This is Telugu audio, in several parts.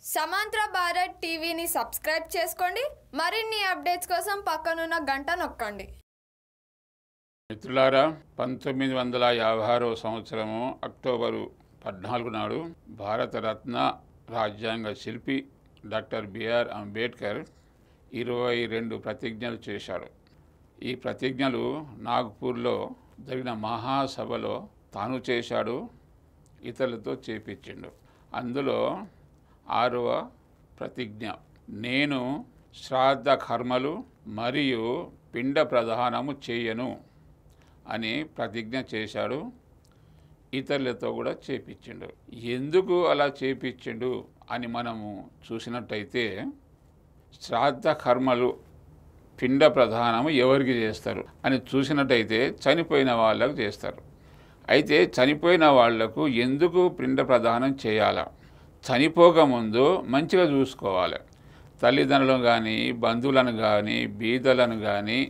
సమాంతర భారత్ టీవీని సబ్స్క్రైబ్ చేసుకోండి మరిన్ని అప్డేట్స్ కోసం పక్కనున్న గంట నొక్కండి మిత్రులారా పంతొమ్మిది వందల యాభై ఆరో సంవత్సరము అక్టోబరు పద్నాలుగు నాడు భారతరత్న రాజ్యాంగ శిల్పి డాక్టర్ బిఆర్ అంబేద్కర్ ఇరవై రెండు ప్రతిజ్ఞలు చేశాడు ఈ ప్రతిజ్ఞలు నాగ్పూర్లో జరిగిన మహాసభలో తాను చేశాడు ఇతరులతో చేపించిండు అందులో ఆరవ ప్రతిజ్ఞ నేను శ్రాద్ధ కర్మలు మరియు పిండ ప్రధానము చేయను అని ప్రతిజ్ఞ చేశాడు ఇతరులతో కూడా చేపించిండు ఎందుకు అలా చేపించిండు అని మనము చూసినట్టయితే శ్రాద్ధ కర్మలు పిండ ప్రధానము ఎవరికి చేస్తారు అని చూసినట్టయితే చనిపోయిన వాళ్ళకు చేస్తారు అయితే చనిపోయిన వాళ్లకు ఎందుకు పిండ ప్రదానం చేయాలా చనిపోకముందు మంచిగా చూసుకోవాలి తల్లిదండ్రులను కానీ బంధువులను కానీ బీదలను కానీ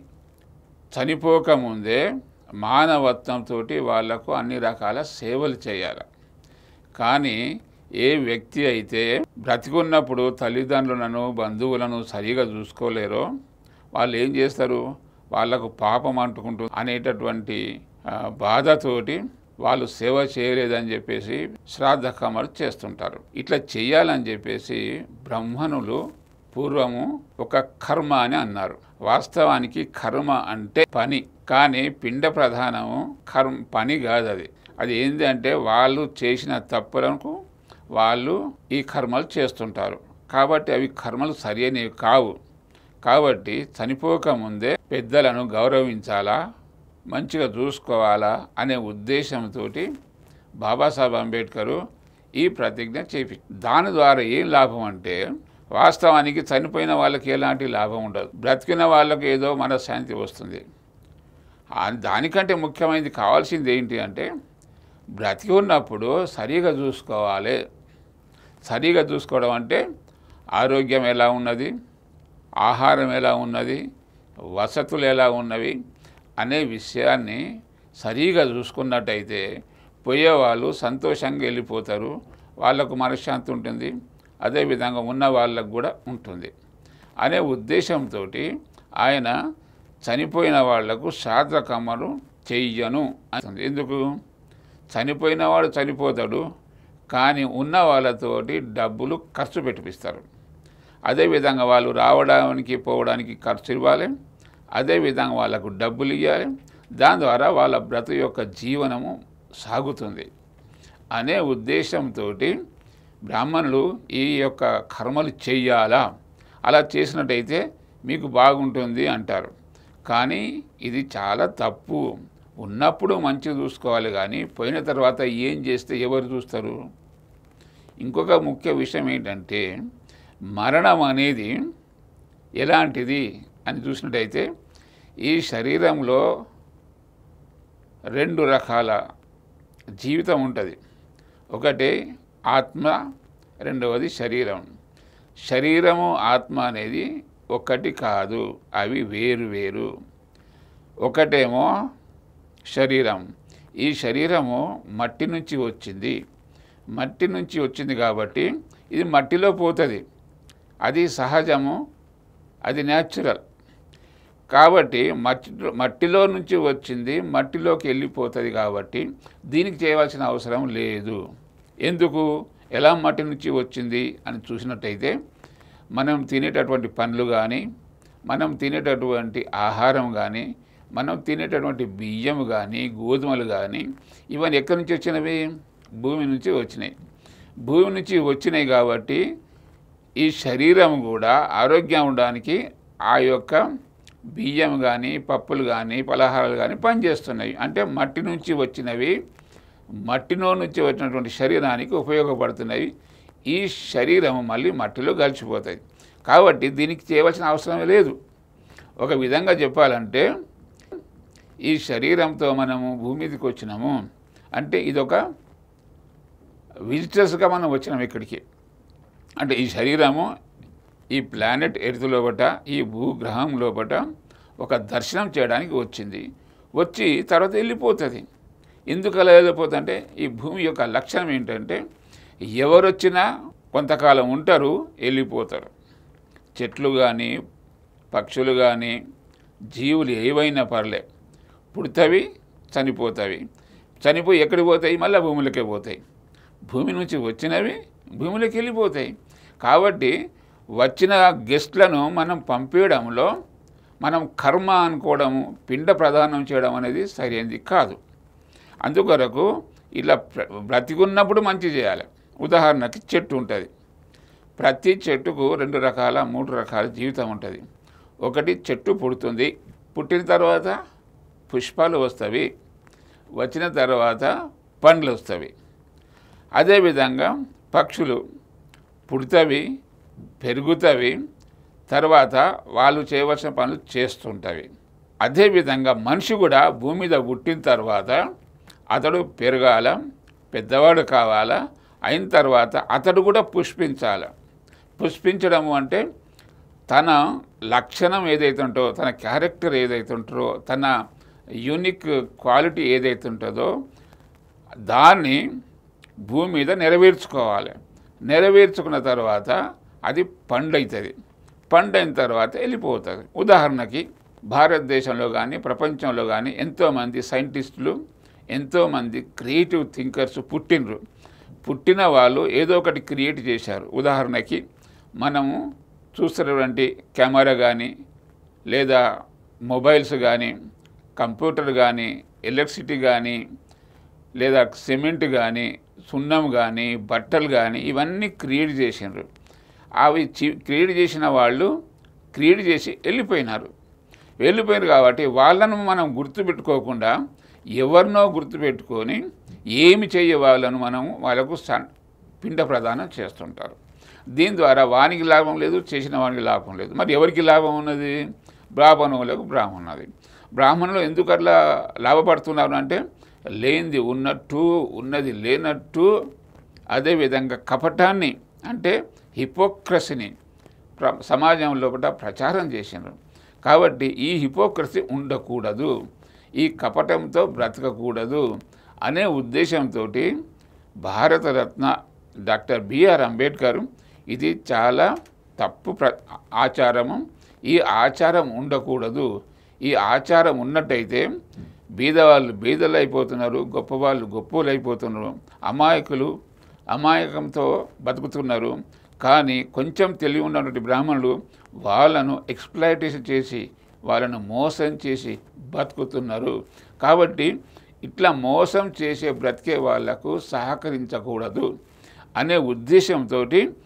చనిపోకముందే మానవత్వంతో వాళ్లకు అన్ని రకాల సేవలు చేయాలి కానీ ఏ వ్యక్తి అయితే బ్రతికున్నప్పుడు తల్లిదండ్రులను బంధువులను సరిగా చూసుకోలేరో వాళ్ళు ఏం చేస్తారు వాళ్ళకు పాపం అంటుకుంటుంది అనేటటువంటి ఆ, బాధతోటి వాళ్ళు సేవ చేయలేదని చెప్పేసి శ్రాద్ధ కర్మలు చేస్తుంటారు ఇట్లా చెయ్యాలని చెప్పేసి బ్రహ్మణులు పూర్వము ఒక కర్మ అని అన్నారు వాస్తవానికి కర్మ అంటే పని కానీ పిండ ప్రధానము కర్మ పని కాదు అది అది ఏంటి అంటే వాళ్ళు చేసిన తప్పులకు వాళ్ళు ఈ కర్మలు చేస్తుంటారు కాబట్టి అవి కర్మలు సరైనవి కావు కాబట్టి చనిపోకముందే పెద్దలను గౌరవించాలా మంచిగా చూసుకోవాలా అనే ఉద్దేశంతో బాబాసాహెబ్ అంబేద్కరు ఈ ప్రతిజ్ఞ చేపి దాని ద్వారా ఏం లాభం అంటే వాస్తవానికి చనిపోయిన వాళ్ళకి ఎలాంటి లాభం ఉండదు బ్రతికిన వాళ్ళకి ఏదో మనశ్శాంతి వస్తుంది ఆ- దానికంటే ముఖ్యమైనది కావాల్సింది ఏంటి అంటే బ్రతికి ఉన్నప్పుడు సరిగా చూసుకోవాలి సరిగా చూసుకోవడం అంటే ఆరోగ్యం ఎలా ఉన్నది ఆహారం ఎలా ఉన్నది వసతులు ఎలా ఉన్నవి అనే విషయాన్ని సరిగా చూసుకున్నట్టయితే పోయేవాళ్ళు సంతోషంగా వెళ్ళిపోతారు వాళ్ళకు మనశ్శాంతి ఉంటుంది అదేవిధంగా ఉన్న వాళ్ళకు కూడా ఉంటుంది అనే ఉద్దేశంతో ఆయన చనిపోయిన వాళ్లకు శ్రాద్ధకమ్మలు చెయ్యను అంటుంది ఎందుకు చనిపోయిన వాడు చనిపోతాడు కానీ ఉన్న వాళ్ళతోటి డబ్బులు ఖర్చు పెట్టిపిస్తారు అదేవిధంగా వాళ్ళు రావడానికి పోవడానికి ఖర్చు ఇవ్వాలి అదేవిధంగా వాళ్ళకు డబ్బులు ఇవ్వాలి దాని ద్వారా వాళ్ళ బ్రతు యొక్క జీవనము సాగుతుంది అనే ఉద్దేశంతో బ్రాహ్మణులు ఈ యొక్క కర్మలు చెయ్యాలా అలా చేసినట్టయితే మీకు బాగుంటుంది అంటారు కానీ ఇది చాలా తప్పు ఉన్నప్పుడు మంచిగా చూసుకోవాలి కానీ పోయిన తర్వాత ఏం చేస్తే ఎవరు చూస్తారు ఇంకొక ముఖ్య విషయం ఏంటంటే మరణం అనేది ఎలాంటిది అని చూసినట్టయితే ఈ శరీరంలో రెండు రకాల జీవితం ఉంటుంది ఒకటి ఆత్మ రెండవది శరీరం శరీరము ఆత్మ అనేది ఒకటి కాదు అవి వేరు వేరు ఒకటేమో శరీరం ఈ శరీరము మట్టి నుంచి వచ్చింది మట్టి నుంచి వచ్చింది కాబట్టి ఇది మట్టిలో పోతుంది అది సహజము అది న్యాచురల్ కాబట్టి మట్టి మట్టిలో నుంచి వచ్చింది మట్టిలోకి వెళ్ళిపోతుంది కాబట్టి దీనికి చేయవలసిన అవసరం లేదు ఎందుకు ఎలా మట్టి నుంచి వచ్చింది అని చూసినట్టయితే మనం తినేటటువంటి పండ్లు కానీ మనం తినేటటువంటి ఆహారం కానీ మనం తినేటటువంటి బియ్యం కానీ గోధుమలు కానీ ఇవన్నీ ఎక్కడి నుంచి వచ్చినవి భూమి నుంచి వచ్చినాయి భూమి నుంచి వచ్చినాయి కాబట్టి ఈ శరీరం కూడా ఆరోగ్యం ఉండడానికి ఆ యొక్క బియ్యం కానీ పప్పులు కానీ పలహారాలు కానీ పనిచేస్తున్నాయి అంటే మట్టి నుంచి వచ్చినవి మట్టిలో నుంచి వచ్చినటువంటి శరీరానికి ఉపయోగపడుతున్నాయి ఈ శరీరం మళ్ళీ మట్టిలో కలిసిపోతుంది కాబట్టి దీనికి చేయవలసిన అవసరం లేదు ఒక విధంగా చెప్పాలంటే ఈ శరీరంతో మనము భూమి మీదకి వచ్చినాము అంటే ఇదొక విజిటర్స్గా మనం వచ్చినాం ఇక్కడికి అంటే ఈ శరీరము ఈ ప్లానెట్ ఎర్త్ లోపట ఈ భూగ్రహం లోపట ఒక దర్శనం చేయడానికి వచ్చింది వచ్చి తర్వాత వెళ్ళిపోతుంది ఎందుకు అలా వెళ్ళిపోతుందంటే ఈ భూమి యొక్క లక్షణం ఏంటంటే ఎవరొచ్చినా కొంతకాలం ఉంటారు వెళ్ళిపోతారు చెట్లు కానీ పక్షులు కానీ జీవులు ఏవైనా పర్లే పుడతవి చనిపోతాయి చనిపోయి ఎక్కడికి పోతాయి మళ్ళీ భూమిలోకే పోతాయి భూమి నుంచి వచ్చినవి భూమిలోకి వెళ్ళిపోతాయి కాబట్టి వచ్చిన గెస్ట్లను మనం పంపించడంలో మనం కర్మ అనుకోవడము పిండ ప్రదానం చేయడం అనేది సరైనది కాదు అందుకొరకు ఇలా ప్ర- బ్రతికున్నప్పుడు మంచి చేయాలి ఉదాహరణకి చెట్టు ఉంటుంది ప్రతి చెట్టుకు రెండు రకాల మూడు రకాల జీవితం ఉంటుంది ఒకటి చెట్టు పుడుతుంది పుట్టిన తర్వాత పుష్పాలు వస్తవి వచ్చిన తర్వాత పండ్లు వస్తవి అదేవిధంగా పక్షులు పుడతవి పెరుగుతవి తర్వాత వాళ్ళు చేయవలసిన పనులు చేస్తుంటవి అదేవిధంగా మనిషి కూడా భూమి మీద పుట్టిన తర్వాత అతడు పెరగాల పెద్దవాడు కావాలా అయిన తర్వాత అతడు కూడా పుష్పించాలి పుష్పించడము అంటే తన లక్షణం ఏదైతే ఉంటుందో తన క్యారెక్టర్ ఏదైతే ఉంటుందో తన యూనిక్ క్వాలిటీ ఏదైతే ఉంటుందో దాన్ని భూమి మీద నెరవేర్చుకోవాలి నెరవేర్చుకున్న తర్వాత అది పండవుతుంది పండైన తర్వాత వెళ్ళిపోతుంది ఉదాహరణకి భారతదేశంలో కానీ ప్రపంచంలో కానీ ఎంతోమంది సైంటిస్టులు ఎంతోమంది క్రియేటివ్ థింకర్స్ పుట్టినరు పుట్టిన వాళ్ళు ఏదో ఒకటి క్రియేట్ చేశారు ఉదాహరణకి మనము చూస్తున్నటువంటి కెమెరా కానీ లేదా మొబైల్స్ కానీ కంప్యూటర్ కానీ ఎలక్ట్రిసిటీ కానీ లేదా సిమెంట్ కానీ సున్నం కానీ బట్టలు కానీ ఇవన్నీ క్రియేట్ చేసినారు అవి చి- క్రియేట్ చేసిన వాళ్ళు క్రియేట్ చేసి వెళ్ళిపోయినారు వెళ్ళిపోయారు కాబట్టి వాళ్ళను మనం గుర్తుపెట్టుకోకుండా ఎవరినో గుర్తుపెట్టుకొని ఏమి చేయ వాళ్ళను మనం వాళ్ళకు సన్ పిండ ప్రదానం చేస్తుంటారు దీని ద్వారా వానికి లాభం లేదు చేసిన వానికి లాభం లేదు మరి ఎవరికి లాభం ఉన్నది బ్రాహ్మణులకు బ్రాహ్మణున్నది బ్రాహ్మణులు ఎందుకు అట్లా లాభపడుతున్నారు అంటే లేనిది ఉన్నట్టు ఉన్నది లేనట్టు అదేవిధంగా కపటాన్ని అంటే హిపోక్రసీని ప్ర సమాజం లోపల ప్రచారం చేసినారు కాబట్టి ఈ హిపోక్రసీ ఉండకూడదు ఈ కపటంతో బ్రతకకూడదు అనే ఉద్దేశంతో భారతరత్న డాక్టర్ బిఆర్ అంబేద్కర్ ఇది చాలా తప్పు ప్ర ఆచారము ఈ ఆచారం ఉండకూడదు ఈ ఆచారం ఉన్నట్టయితే బీదవాళ్ళు బీదలు అయిపోతున్నారు గొప్పవాళ్ళు గొప్పలు అయిపోతున్నారు అమాయకులు అమాయకంతో బతుకుతున్నారు కానీ కొంచెం తెలివి ఉన్నటువంటి బ్రాహ్మణులు వాళ్ళను ఎక్స్ప్లాయిటేషన్ చేసి వాళ్ళను మోసం చేసి బతుకుతున్నారు కాబట్టి ఇట్లా మోసం చేసే బ్రతికే వాళ్లకు సహకరించకూడదు అనే ఉద్దేశంతో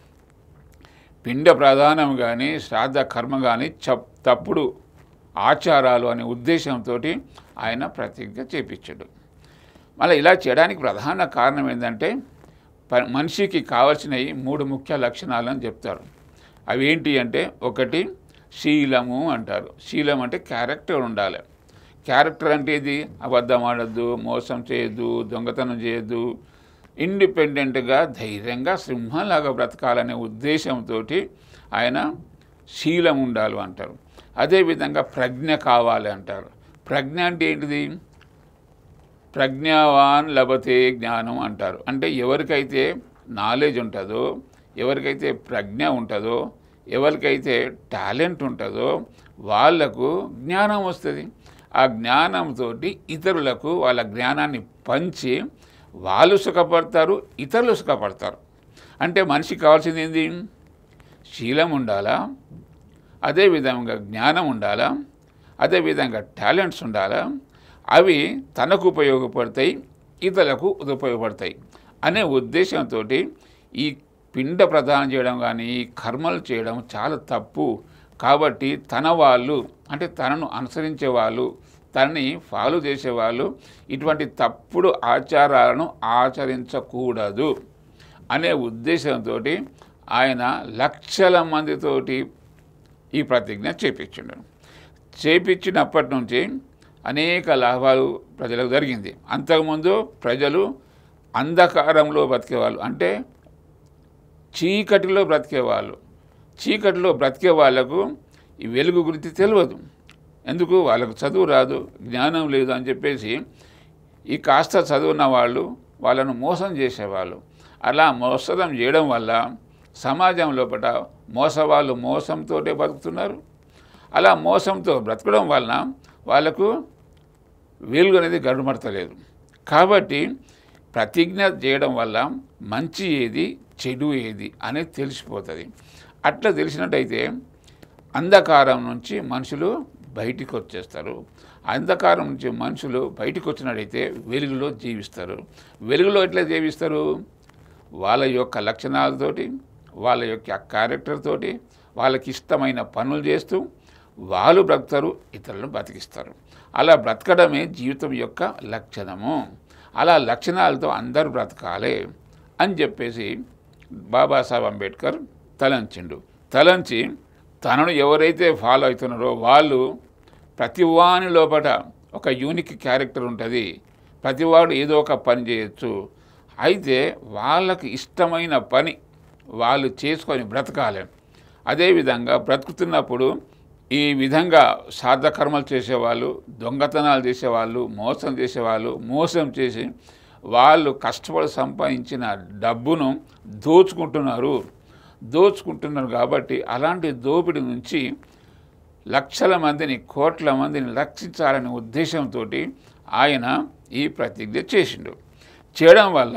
పిండ ప్రధానం కానీ శ్రాద్ధ కర్మ కానీ చప్ తప్పుడు ఆచారాలు అనే ఉద్దేశంతో ఆయన ప్రతిజ్ఞ చేపించాడు మళ్ళీ ఇలా చేయడానికి ప్రధాన కారణం ఏంటంటే ప- మనిషికి కావలసినవి మూడు ముఖ్య లక్షణాలని చెప్తారు అవి ఏంటి అంటే ఒకటి శీలము అంటారు శీలం అంటే క్యారెక్టర్ ఉండాలి క్యారెక్టర్ అంటే ఇది అబద్ధం ఆడద్దు మోసం చేయొద్దు దొంగతనం చేయొద్దు ఇండిపెండెంట్గా ధైర్యంగా సింహంలాగా బ్రతకాలనే ఉద్దేశంతో ఆయన శీలం ఉండాలి అంటారు అదేవిధంగా ప్రజ్ఞ కావాలి అంటారు ప్రజ్ఞ అంటే ఏంటిది ప్రజ్ఞావాన్ లభతే జ్ఞానం అంటారు అంటే ఎవరికైతే నాలెడ్జ్ ఉంటుందో ఎవరికైతే ప్రజ్ఞ ఉంటుందో ఎవరికైతే టాలెంట్ ఉంటుందో వాళ్లకు జ్ఞానం వస్తుంది ఆ జ్ఞానంతో ఇతరులకు వాళ్ళ జ్ఞానాన్ని పంచి వాళ్ళు సుఖపడతారు ఇతరులు సుఖపడతారు అంటే మనిషికి కావాల్సింది ఏంది శీలం ఉండాలా అదేవిధంగా జ్ఞానం ఉండాలా అదేవిధంగా టాలెంట్స్ ఉండాలా అవి తనకు ఉపయోగపడతాయి ఇతరులకు ఉపయోగపడతాయి అనే ఉద్దేశంతో ఈ పిండ ప్రదానం చేయడం కానీ ఈ కర్మలు చేయడం చాలా తప్పు కాబట్టి తన వాళ్ళు అంటే తనను అనుసరించే వాళ్ళు తనని ఫాలో చేసేవాళ్ళు ఇటువంటి తప్పుడు ఆచారాలను ఆచరించకూడదు అనే ఉద్దేశంతో ఆయన లక్షల మందితోటి ఈ ప్రతిజ్ఞ చేపించిండు చేపించినప్పటి నుంచి అనేక లాభాలు ప్రజలకు జరిగింది అంతకుముందు ప్రజలు అంధకారంలో బ్రతికేవాళ్ళు అంటే చీకటిలో బ్రతికేవాళ్ళు చీకటిలో బ్రతికే వాళ్ళకు ఈ వెలుగు గురించి తెలియదు ఎందుకు వాళ్ళకు చదువు రాదు జ్ఞానం లేదు అని చెప్పేసి ఈ కాస్త చదువున్న వాళ్ళు వాళ్ళను మోసం చేసేవాళ్ళు అలా మోసం చేయడం వల్ల సమాజం లోపల మోసవాళ్ళు మోసంతో బతుకుతున్నారు అలా మోసంతో బ్రతకడం వలన వాళ్ళకు వెలుగు అనేది గడుమడతలేదు కాబట్టి ప్రతిజ్ఞ చేయడం వల్ల మంచి ఏది చెడు ఏది అనేది తెలిసిపోతుంది అట్లా తెలిసినట్టయితే అంధకారం నుంచి మనుషులు బయటికి వచ్చేస్తారు అంధకారం నుంచి మనుషులు బయటికి వచ్చినట్టయితే వెలుగులో జీవిస్తారు వెలుగులో ఎట్లా జీవిస్తారు వాళ్ళ యొక్క లక్షణాలతోటి వాళ్ళ యొక్క క్యారెక్టర్ తోటి వాళ్ళకి ఇష్టమైన పనులు చేస్తూ వాళ్ళు బ్రతుకుతారు ఇతరులను బతికిస్తారు అలా బ్రతకడమే జీవితం యొక్క లక్షణము అలా లక్షణాలతో అందరూ బ్రతకాలి అని చెప్పేసి బాబాసాహెబ్ అంబేద్కర్ తలంచిండు తలంచి తనను ఎవరైతే ఫాలో అవుతున్నారో వాళ్ళు ప్రతి వాని లోపల ఒక యూనిక్ క్యారెక్టర్ ఉంటుంది ప్రతివాడు ఏదో ఒక పని చేయొచ్చు అయితే వాళ్ళకి ఇష్టమైన పని వాళ్ళు చేసుకొని బ్రతకాలి అదేవిధంగా బ్రతుకుతున్నప్పుడు ఈ విధంగా శ్రాద్ధ కర్మలు చేసేవాళ్ళు దొంగతనాలు చేసేవాళ్ళు మోసం చేసేవాళ్ళు మోసం చేసి వాళ్ళు కష్టపడి సంపాదించిన డబ్బును దోచుకుంటున్నారు దోచుకుంటున్నారు కాబట్టి అలాంటి దోపిడీ నుంచి లక్షల మందిని కోట్ల మందిని రక్షించాలనే ఉద్దేశంతో ఆయన ఈ ప్రతిజ్ఞ చేసిండు చేయడం వల్ల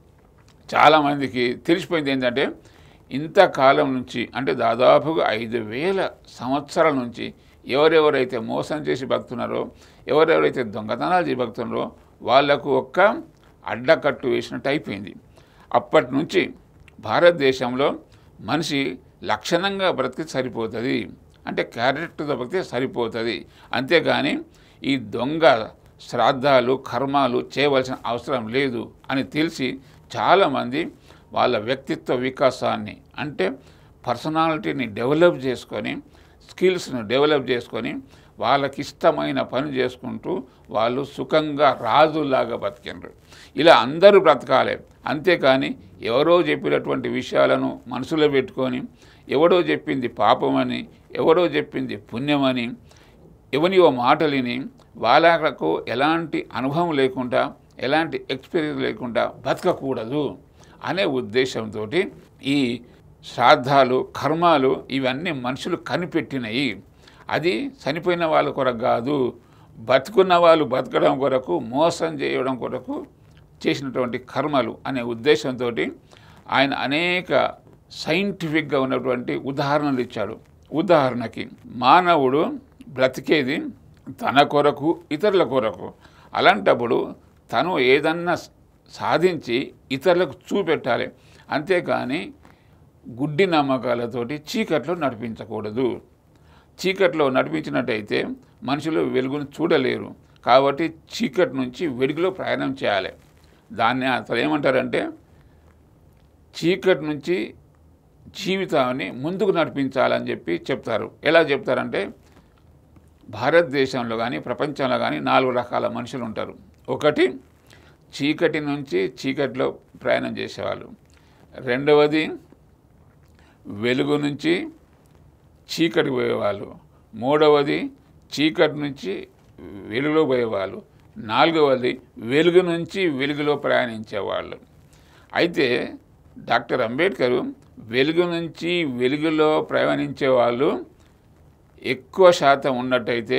చాలామందికి తెలిసిపోయింది ఏంటంటే ఇంతకాలం నుంచి అంటే దాదాపుగా ఐదు వేల సంవత్సరాల నుంచి ఎవరెవరైతే మోసం చేసి బతుకుతున్నారో ఎవరెవరైతే దొంగతనాలు చేసి బతుకుతున్నారో వాళ్లకు ఒక్క అడ్డకట్టు వేసినట్టు అయిపోయింది అప్పటి నుంచి భారతదేశంలో మనిషి లక్షణంగా బ్రతికి సరిపోతుంది అంటే క్యారెక్టర్తో బ్రతికితే సరిపోతుంది అంతేగాని ఈ దొంగ శ్రాద్ధాలు కర్మాలు చేయవలసిన అవసరం లేదు అని తెలిసి చాలామంది వాళ్ళ వ్యక్తిత్వ వికాసాన్ని అంటే పర్సనాలిటీని డెవలప్ చేసుకొని స్కిల్స్ను డెవలప్ చేసుకొని వాళ్ళకి ఇష్టమైన పని చేసుకుంటూ వాళ్ళు సుఖంగా రాజులాగా బతికినారు ఇలా అందరూ బ్రతకాలి అంతేకాని ఎవరో చెప్పినటువంటి విషయాలను మనసులో పెట్టుకొని ఎవడో చెప్పింది పాపమని ఎవడో చెప్పింది పుణ్యమని ఎవనివో మాటలిని వాళ్ళకు ఎలాంటి అనుభవం లేకుండా ఎలాంటి ఎక్స్పీరియన్స్ లేకుండా బతకకూడదు అనే ఉద్దేశంతో ఈ శ్రాద్ధాలు కర్మాలు ఇవన్నీ మనుషులు కనిపెట్టినవి అది చనిపోయిన వాళ్ళ కొరకు కాదు బతుకున్న వాళ్ళు బతకడం కొరకు మోసం చేయడం కొరకు చేసినటువంటి కర్మలు అనే ఉద్దేశంతో ఆయన అనేక సైంటిఫిక్గా ఉన్నటువంటి ఉదాహరణలు ఇచ్చాడు ఉదాహరణకి మానవుడు బ్రతికేది తన కొరకు ఇతరుల కొరకు అలాంటప్పుడు తను ఏదన్నా సాధించి ఇతరులకు చూపెట్టాలి అంతేకాని గుడ్డి నమ్మకాలతోటి చీకట్లో నడిపించకూడదు చీకట్లో నడిపించినట్టయితే మనుషులు వెలుగును చూడలేరు కాబట్టి చీకటి నుంచి వెలుగులో ప్రయాణం చేయాలి దాన్ని అసలు ఏమంటారంటే చీకటి నుంచి జీవితాన్ని ముందుకు నడిపించాలని చెప్పి చెప్తారు ఎలా చెప్తారంటే భారతదేశంలో కానీ ప్రపంచంలో కానీ నాలుగు రకాల మనుషులు ఉంటారు ఒకటి చీకటి నుంచి చీకటిలో ప్రయాణం చేసేవాళ్ళు రెండవది వెలుగు నుంచి చీకటి పోయేవాళ్ళు మూడవది చీకటి నుంచి వెలుగులో పోయేవాళ్ళు నాలుగవది వెలుగు నుంచి వెలుగులో ప్రయాణించేవాళ్ళు అయితే డాక్టర్ అంబేద్కర్ వెలుగు నుంచి వెలుగులో ప్రయాణించే వాళ్ళు ఎక్కువ శాతం ఉన్నట్టయితే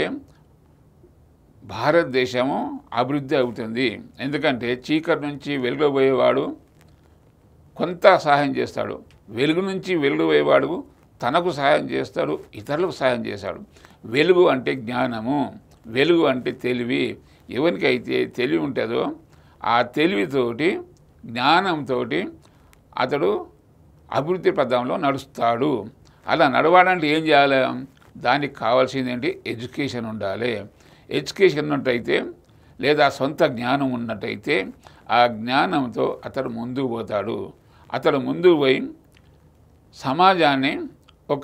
భారతదేశము అభివృద్ధి అవుతుంది ఎందుకంటే చీకటి నుంచి వెలుగులో పోయేవాడు కొంత సహాయం చేస్తాడు వెలుగు నుంచి వెలుగు పోయేవాడు తనకు సహాయం చేస్తాడు ఇతరులకు సహాయం చేస్తాడు వెలుగు అంటే జ్ఞానము వెలుగు అంటే తెలివి ఎవరికైతే తెలివి ఉంటుందో ఆ తెలివితోటి జ్ఞానంతో అతడు అభివృద్ధి పదంలో నడుస్తాడు అలా నడవాలంటే ఏం చేయాలి దానికి కావాల్సింది ఏంటి ఎడ్యుకేషన్ ఉండాలి ఎడ్యుకేషన్ ఉన్నట్టయితే లేదా సొంత జ్ఞానం ఉన్నట్టయితే ఆ జ్ఞానంతో అతడు ముందుకు పోతాడు అతడు ముందుకు పోయి సమాజాన్ని ఒక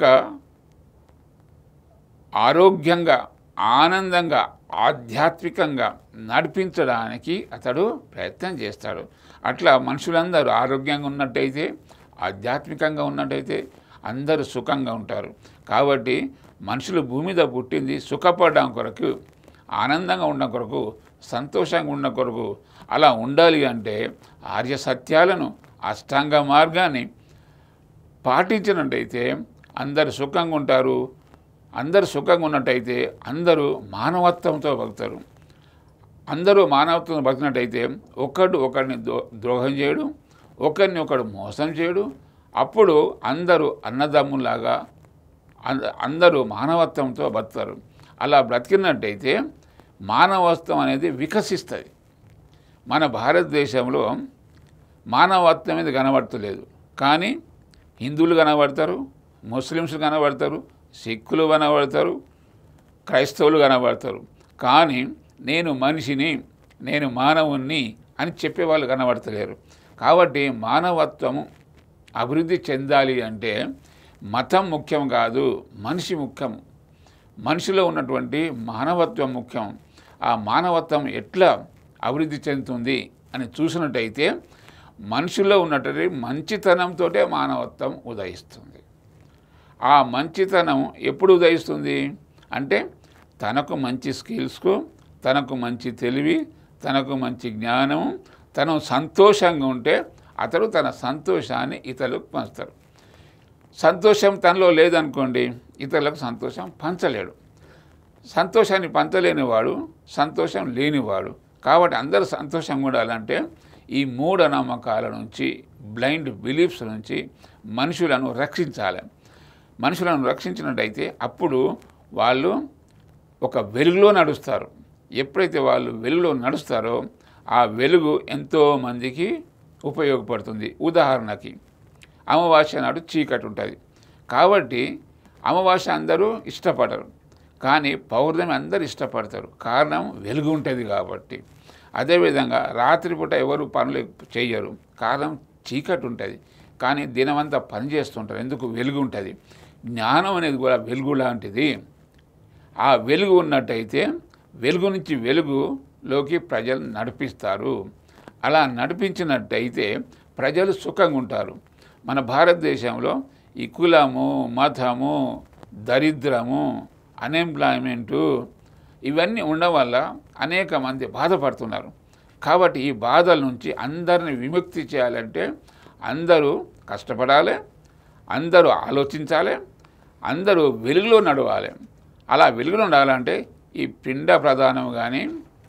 ఆరోగ్యంగా ఆనందంగా ఆధ్యాత్మికంగా నడిపించడానికి అతడు ప్రయత్నం చేస్తాడు అట్లా మనుషులందరూ ఆరోగ్యంగా ఉన్నట్టయితే ఆధ్యాత్మికంగా ఉన్నట్టయితే అందరూ సుఖంగా ఉంటారు కాబట్టి మనుషులు భూమి మీద పుట్టింది సుఖపడడం కొరకు ఆనందంగా ఉండడం కొరకు సంతోషంగా ఉండడం కొరకు అలా ఉండాలి అంటే ఆర్య సత్యాలను అష్టాంగ మార్గాన్ని పాటించినట్టయితే అందరు సుఖంగా ఉంటారు అందరు సుఖంగా ఉన్నట్టయితే అందరూ మానవత్వంతో బతుకుతారు అందరూ మానవత్వం బతికినట్టయితే ఒకడు ఒకరిని దో ద్రోహం చేయడు ఒకరిని ఒకడు మోసం చేయడు అప్పుడు అందరూ అన్నదమ్ములాగా అంద- అందరూ మానవత్వంతో బతుకుతారు అలా బ్రతికినట్టయితే మానవత్వం అనేది వికసిస్తుంది మన భారతదేశంలో మానవత్వం అనేది కనబడతలేదు కానీ హిందువులు కనబడతారు ముస్లిమ్స్ కనబడతారు సిక్కులు కనబడతారు క్రైస్తవులు కనబడతారు కానీ నేను మనిషిని నేను మానవుణ్ణి అని చెప్పేవాళ్ళు కనబడతలేరు కాబట్టి మానవత్వము అభివృద్ధి చెందాలి అంటే మతం ముఖ్యం కాదు మనిషి ముఖ్యం మనిషిలో ఉన్నటువంటి మానవత్వం ముఖ్యం ఆ మానవత్వం ఎట్లా అభివృద్ధి చెందుతుంది అని చూసినట్టయితే మనిషిలో ఉన్నటువంటి మంచితనంతో మానవత్వం ఉదయిస్తుంది ఆ మంచితనం ఎప్పుడు ఉదయిస్తుంది అంటే తనకు మంచి స్కిల్స్కు తనకు మంచి తెలివి తనకు మంచి జ్ఞానం తను సంతోషంగా ఉంటే అతడు తన సంతోషాన్ని ఇతరులకు పంచుతారు సంతోషం తనలో లేదనుకోండి ఇతరులకు సంతోషం పంచలేడు సంతోషాన్ని పంచలేనివాడు సంతోషం లేనివాడు కాబట్టి అందరూ సంతోషంగా ఉండాలంటే ఈ మూఢనమ్మకాల నుంచి బ్లైండ్ బిలీఫ్స్ నుంచి మనుషులను రక్షించాలి మనుషులను రక్షించినట్టయితే అప్పుడు వాళ్ళు ఒక వెలుగులో నడుస్తారు ఎప్పుడైతే వాళ్ళు వెలుగులో నడుస్తారో ఆ వెలుగు ఎంతో మందికి ఉపయోగపడుతుంది ఉదాహరణకి అమావాస్య నాడు చీకటి ఉంటుంది కాబట్టి అమావాస్య అందరూ ఇష్టపడరు కానీ పౌర్ణమి అందరూ ఇష్టపడతారు కారణం వెలుగు ఉంటుంది కాబట్టి అదేవిధంగా రాత్రిపూట ఎవరు పనులు చేయరు కారణం చీకటి ఉంటుంది కానీ దినమంతా పని చేస్తుంటారు ఎందుకు వెలుగు ఉంటుంది జ్ఞానం అనేది కూడా వెలుగు లాంటిది ఆ వెలుగు ఉన్నట్టయితే వెలుగు నుంచి వెలుగులోకి ప్రజలు నడిపిస్తారు అలా నడిపించినట్టయితే ప్రజలు సుఖంగా ఉంటారు మన భారతదేశంలో ఈ కులము మతము దరిద్రము అన్ఎంప్లాయ్మెంటు ఇవన్నీ ఉండడం వల్ల అనేక మంది బాధపడుతున్నారు కాబట్టి ఈ బాధల నుంచి అందరిని విముక్తి చేయాలంటే అందరూ కష్టపడాలి అందరూ ఆలోచించాలి అందరూ వెలుగులో నడవాలి అలా వెలుగులో నడవాలంటే ఈ పిండ ప్రధానం కానీ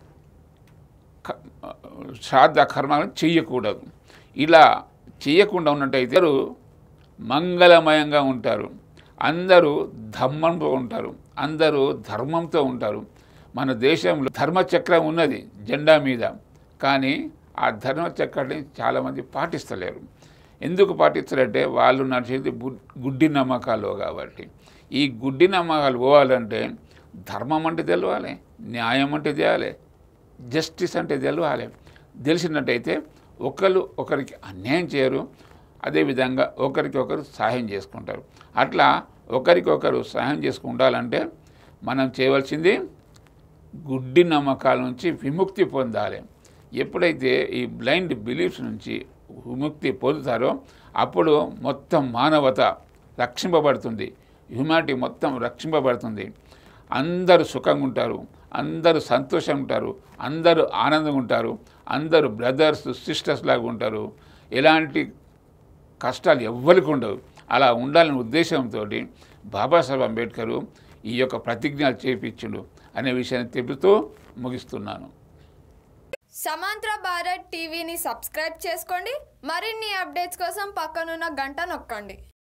క- శ్రాద్ధ కర్మలను చెయ్యకూడదు ఇలా చేయకుండా ఉన్నట్టయితే అందరూ మంగళమయంగా ఉంటారు అందరూ ధర్మంతో ఉంటారు అందరూ ధర్మంతో ఉంటారు మన దేశంలో ధర్మచక్రం ఉన్నది జెండా మీద కానీ ఆ ధర్మచక్రాన్ని చాలామంది పాటిస్తలేరు ఎందుకు పాటిస్తారంటే వాళ్ళు నడిచేది బు- గుడ్డి నమ్మకాలు కాబట్టి ఈ గుడ్డి నమ్మకాలు పోవాలంటే ధర్మం అంటే తెలవాలి న్యాయం అంటే తెలియాలి జస్టిస్ అంటే తెలవాలి తెలిసినట్టయితే ఒకరు ఒకరికి అన్యాయం చేయరు అదేవిధంగా ఒకరికి ఒకరు సహాయం చేసుకుంటారు అట్లా ఒకరికొకరు సహాయం చేసుకుంటాలంటే మనం చేయవలసింది గుడ్డి నమ్మకాల నుంచి విముక్తి పొందాలి ఎప్పుడైతే ఈ బ్లైండ్ బిలీఫ్స్ నుంచి విముక్తి పొందుతారో అప్పుడు మొత్తం మానవత రక్షింపబడుతుంది హ్యుమానిటీ మొత్తం రక్షింపబడుతుంది అందరూ సుఖంగా ఉంటారు అందరూ సంతోషంగా ఉంటారు అందరూ ఆనందంగా ఉంటారు అందరూ బ్రదర్స్ సిస్టర్స్ లాగా ఉంటారు ఎలాంటి కష్టాలు ఎవ్వరికి ఉండవు అలా ఉండాలనే ఉద్దేశంతో బాబాసాహెబ్ అంబేద్కర్ ఈ యొక్క ప్రతిజ్ఞలు చేపించుడు అనే విషయాన్ని తెలుపుతూ ముగిస్తున్నాను సమాంతర భారత్ టీవీని సబ్స్క్రైబ్ చేసుకోండి మరిన్ని అప్డేట్స్ కోసం పక్కనున్న గంట నొక్కండి